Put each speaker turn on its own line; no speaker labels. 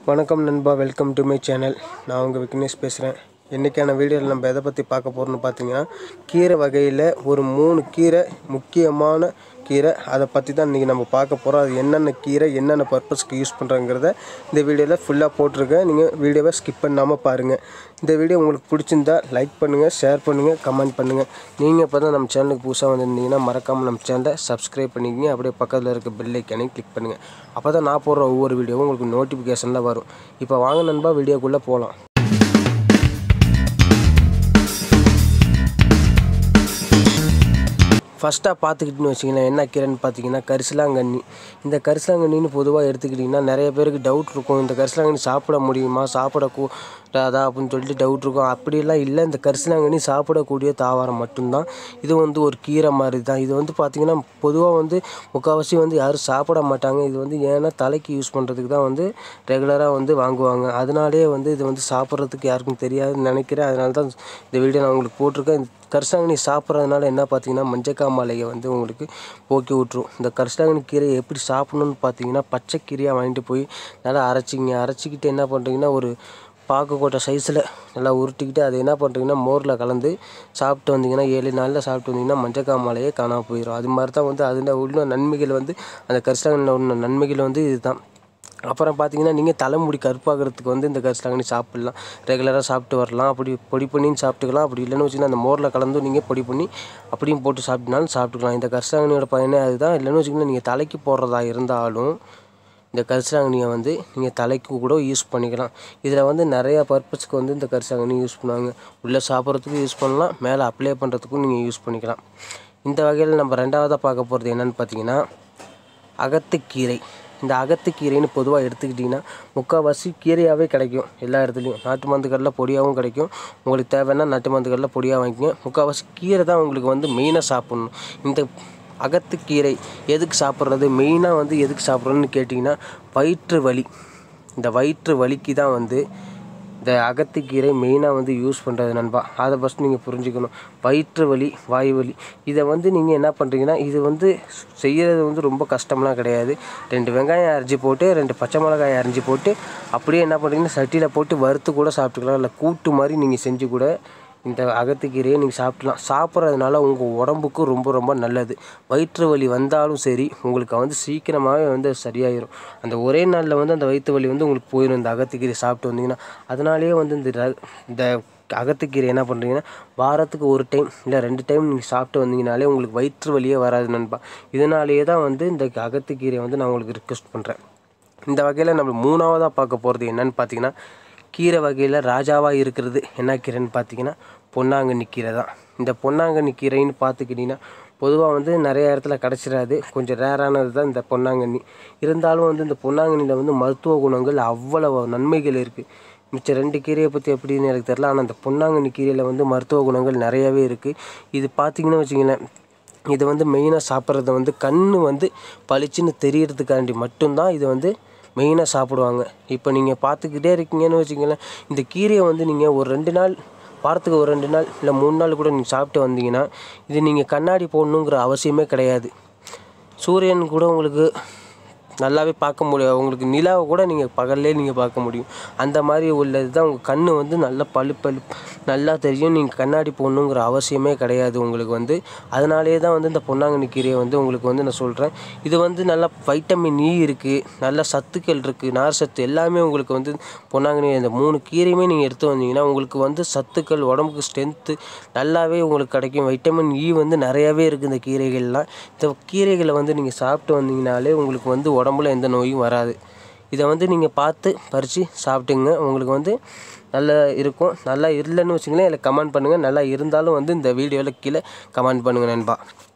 வணக்கம் நண்பா welcome to my channel நான் உங்கள் விக்னேஷ் பேசுகிறேன் இன்றைக்கான வீடியோவில் நம்ம எதை பற்றி பார்க்க போகிறோம்னு பார்த்தீங்கன்னா கீரை வகையில் ஒரு மூணு கீரை முக்கியமான கீரை அதை பற்றி தான் இன்றைக்கி நம்ம பார்க்க போகிறோம் அது என்னென்ன கீரை என்னென்ன பர்பஸ்க்கு யூஸ் பண்ணுறங்கிறத இந்த வீடியோவில் ஃபுல்லாக போட்டிருக்கேன் நீங்கள் வீடியோவை ஸ்கிப் பண்ணாமல் பாருங்கள் இந்த வீடியோ உங்களுக்கு பிடிச்சிருந்தா லைக் பண்ணுங்கள் ஷேர் பண்ணுங்கள் கமெண்ட் பண்ணுங்கள் நீங்கள் இப்போ தான் நம்ம சேனலுக்கு புதுசாக வந்திருந்தீங்கன்னா மறக்காமல் நம்ம சேனலை சப்ஸ்கிரைப் பண்ணிக்கங்க அப்படியே பக்கத்தில் இருக்க பெல் ஐக்கானையும் கிளிக் பண்ணுங்கள் அப்போ தான் நான் போடுற ஒவ்வொரு வீடியோவும் உங்களுக்கு நோட்டிஃபிகேஷனில் வரும் இப்போ வாங்க நண்பா வீடியோக்குள்ளே போகலாம் ஃபஸ்ட்டாக பார்த்துக்கிட்டுன்னு வச்சிங்களேன் என்ன கீரைன்னு பார்த்தீங்கன்னா கரிசலாங்கண்ணி இந்த கரிசலாங்கண்ணின்னு பொதுவாக எடுத்துக்கிட்டிங்கன்னா நிறைய பேருக்கு டவுட் இருக்கும் இந்த கரிசலாங்கண்ணி சாப்பிட முடியுமா சாப்பிடக்கூடாதா அப்படின்னு சொல்லிட்டு டவுட் இருக்கும் அப்படியெல்லாம் இல்லை இந்த கரிசலாங்கண்ணி சாப்பிடக்கூடிய தாவரம் மட்டும்தான் இது வந்து ஒரு கீரை மாதிரி தான் இது வந்து பார்த்திங்கன்னா பொதுவாக வந்து முக்கால்வாசி வந்து யாரும் சாப்பிட மாட்டாங்க இது வந்து ஏன்னா தலைக்கு யூஸ் பண்ணுறதுக்கு தான் வந்து ரெகுலராக வந்து வாங்குவாங்க அதனாலே வந்து இது வந்து சாப்பிட்றதுக்கு யாருக்கும் தெரியாதுன்னு நினைக்கிறேன் அதனால தான் இந்த வீடியோ நான் உங்களுக்கு போட்டிருக்கேன் இந்த கரிசலாங்கண்ணி சாப்பிட்றதுனால என்ன பார்த்தீங்கன்னா மஞ்சக்காமலையை வந்து உங்களுக்கு போக்கி விட்ரும் இந்த கரிசலாங்கண்ணி கீரையை எப்படி சாப்பிடணும்னு பார்த்தீங்கன்னா பச்சை கீரையாக வாங்கிட்டு போய் நல்லா அரைச்சிங்க அரைச்சிக்கிட்டு என்ன பண்ணுறீங்கன்னா ஒரு பாக்குக்கோட்டை சைஸில் நல்லா உருட்டிக்கிட்டு அதை என்ன பண்ணுறீங்கன்னா மோரில் கலந்து சாப்பிட்டு வந்தீங்கன்னா ஏழு நாளில் சாப்பிட்டு வந்தீங்கன்னா மஞ்சக்காமலையே காணாமல் போயிடும் அது மாதிரி தான் வந்து அதில் உள்ள நன்மைகள் வந்து அந்த கரிசலாங்கண்ணியில் உள்ள நன்மைகள் வந்து இதுதான் அப்புறம் பார்த்தீங்கன்னா நீங்கள் தலைமுடி கருப்பாகிறதுக்கு வந்து இந்த கரிசலாங்கண்ணி சாப்பிட்லாம் ரெகுலராக சாப்பிட்டு வரலாம் அப்படி பொடி பண்ணியும் சாப்பிட்டுக்கலாம் அப்படி இல்லைன்னு வச்சிங்கன்னா அந்த மோரில் கலந்து நீங்கள் பொடி பண்ணி அப்படியும் போட்டு சாப்பிட்டனாலும் சாப்பிட்டுக்கலாம் இந்த கரிசலாங்கண்ணியோட பயனே அதுதான் இல்லைன்னு வச்சிங்கன்னா நீங்கள் தலைக்கு போடுறதா இருந்தாலும் இந்த கரிசலாங்கண்ணியை வந்து நீங்கள் தலைக்கு கூட யூஸ் பண்ணிக்கலாம் இதில் வந்து நிறையா பர்பஸ்க்கு வந்து இந்த கரிசலாங்கண்ணி யூஸ் பண்ணுவாங்க உள்ளே சாப்பிட்றதுக்கும் யூஸ் பண்ணலாம் மேலே அப்ளை பண்ணுறதுக்கும் நீங்கள் யூஸ் பண்ணிக்கலாம் இந்த வகையில் நம்ம ரெண்டாவதாக பார்க்க போகிறது என்னென்னு பார்த்தீங்கன்னா அகத்துக்கீரை இந்த அகத்துக்கீரைன்னு பொதுவாக எடுத்துக்கிட்டிங்கன்னா முக்கால்வாசி கீரையாகவே கிடைக்கும் எல்லா இடத்துலையும் நாட்டு மருந்துகளில் பொடியாகவும் கிடைக்கும் உங்களுக்கு தேவைன்னா நாட்டு மருந்துகளில் பொடியாக வாங்கிக்கங்க முக்கால்வாசி கீரை தான் உங்களுக்கு வந்து மெயினாக சாப்பிட்ணும் இந்த அகத்துக்கீரை எதுக்கு சாப்பிட்றது மெயினாக வந்து எதுக்கு சாப்பிட்றோன்னு கேட்டிங்கன்னா வயிற்று வலி இந்த வயிற்று வலிக்கு தான் வந்து இந்த அகத்துக்கீரை மெயினாக வந்து யூஸ் பண்ணுறது நண்பா அதை ஃபஸ்ட் நீங்கள் புரிஞ்சுக்கணும் வயிற்று வலி வாய் வலி இதை வந்து நீங்கள் என்ன பண்ணுறீங்கன்னா இது வந்து செய்கிறது வந்து ரொம்ப கஷ்டம்லாம் கிடையாது ரெண்டு வெங்காயம் அரிஞ்சு போட்டு ரெண்டு பச்சை மிளகாய் அரிஞ்சு போட்டு அப்படியே என்ன பண்ணுறீங்கன்னா சட்டியில் போட்டு வறுத்து கூட சாப்பிட்டுக்கலாம் இல்லை கூட்டு மாதிரி நீங்கள் செஞ்சு கூட இந்த அகத்துக்கீரையை நீங்கள் சாப்பிட்லாம் சாப்பிட்றதுனால உங்கள் உடம்புக்கு ரொம்ப ரொம்ப நல்லது வயிற்று வலி வந்தாலும் சரி உங்களுக்கு வந்து சீக்கிரமாகவே வந்து சரியாயிடும் அந்த ஒரே நாளில் வந்து அந்த வயிற்று வலி வந்து உங்களுக்கு போயிடும் இந்த அகத்துக்கீரை சாப்பிட்டு வந்தீங்கன்னா அதனாலேயே வந்து இந்த ர- இந்த அகத்துக்கீரை என்ன பண்ணுறீங்கன்னா வாரத்துக்கு ஒரு டைம் இல்லை ரெண்டு டைம் நீங்கள் சாப்பிட்டு வந்தீங்கனாலே உங்களுக்கு வயிற்று வலியே வராது நண்பா இதனாலேயே தான் வந்து இந்த அகத்துக்கீரையை வந்து நான் உங்களுக்கு ரிக்வெஸ்ட் பண்ணுறேன் இந்த வகையில் நம்ம மூணாவதாக பார்க்க போகிறது என்னன்னு பார்த்தீங்கன்னா கீரை வகையில் ராஜாவாக இருக்கிறது என்ன கீரைன்னு பார்த்தீங்கன்னா பொன்னாங்கண்ணி கீரை தான் இந்த பொன்னாங்கண்ணி கீரைன்னு பார்த்துக்கிட்டிங்கன்னா பொதுவாக வந்து நிறைய இடத்துல கிடச்சிடாது கொஞ்சம் ரேரானது தான் இந்த பொன்னாங்கண்ணி இருந்தாலும் வந்து இந்த பொன்னாங்கண்ணியில் வந்து மருத்துவ குணங்கள் அவ்வளவு நன்மைகள் இருக்குது மிச்ச ரெண்டு கீரையை பற்றி எப்படின்னு எனக்கு தெரில ஆனால் அந்த பொன்னாங்கண்ணி கீரையில் வந்து மருத்துவ குணங்கள் நிறையவே இருக்குது இது பார்த்தீங்கன்னா வச்சிங்களேன் இது வந்து மெயினாக சாப்பிட்றது வந்து கண் வந்து பளிச்சுன்னு தெரியறதுக்காண்டி மட்டும்தான் இது வந்து மெயினாக சாப்பிடுவாங்க இப்போ நீங்கள் பார்த்துக்கிட்டே இருக்கீங்கன்னு வச்சுங்களேன் இந்த கீரையை வந்து நீங்கள் ஒரு ரெண்டு நாள் வாரத்துக்கு ஒரு ரெண்டு நாள் இல்லை மூணு நாள் கூட நீங்கள் சாப்பிட்டு வந்தீங்கன்னா இது நீங்கள் கண்ணாடி போடணுங்கிற அவசியமே கிடையாது சூரியன் கூட உங்களுக்கு நல்லாவே பார்க்க முடியும் உங்களுக்கு நிலாவை கூட நீங்கள் பகல்லே நீங்கள் பார்க்க முடியும் அந்த மாதிரி உள்ளது தான் உங்கள் கண் வந்து நல்லா பளு பளு நல்லா தெரியும் நீங்கள் கண்ணாடி போடணுங்கிற அவசியமே கிடையாது உங்களுக்கு வந்து அதனாலே தான் வந்து இந்த பொன்னாங்கண்ணி கீரையை வந்து உங்களுக்கு வந்து நான் சொல்கிறேன் இது வந்து நல்லா வைட்டமின் இ இருக்குது நல்ல சத்துக்கள் இருக்குது நார் சத்து எல்லாமே உங்களுக்கு வந்து பொன்னாங்கண்ணி இந்த மூணு கீரையுமே நீங்கள் எடுத்து வந்தீங்கன்னா உங்களுக்கு வந்து சத்துக்கள் உடம்புக்கு ஸ்ட்ரென்த்து நல்லாவே உங்களுக்கு கிடைக்கும் வைட்டமின் இ வந்து நிறையாவே இருக்குது இந்த கீரைகள்லாம் இந்த கீரைகளை வந்து நீங்கள் சாப்பிட்டு வந்தீங்கனாலே உங்களுக்கு வந்து உடம்புல எந்த நோயும் வராது இதை வந்து நீங்கள் பார்த்து பறித்து சாப்பிட்டுங்க உங்களுக்கு வந்து நல்லா இருக்கும் நல்லா இல்லைன்னு வச்சுங்களேன் இல்லை கமெண்ட் பண்ணுங்கள் நல்லா இருந்தாலும் வந்து இந்த வீடியோவில் கீழே கமெண்ட் பண்ணுங்கள் நண்பா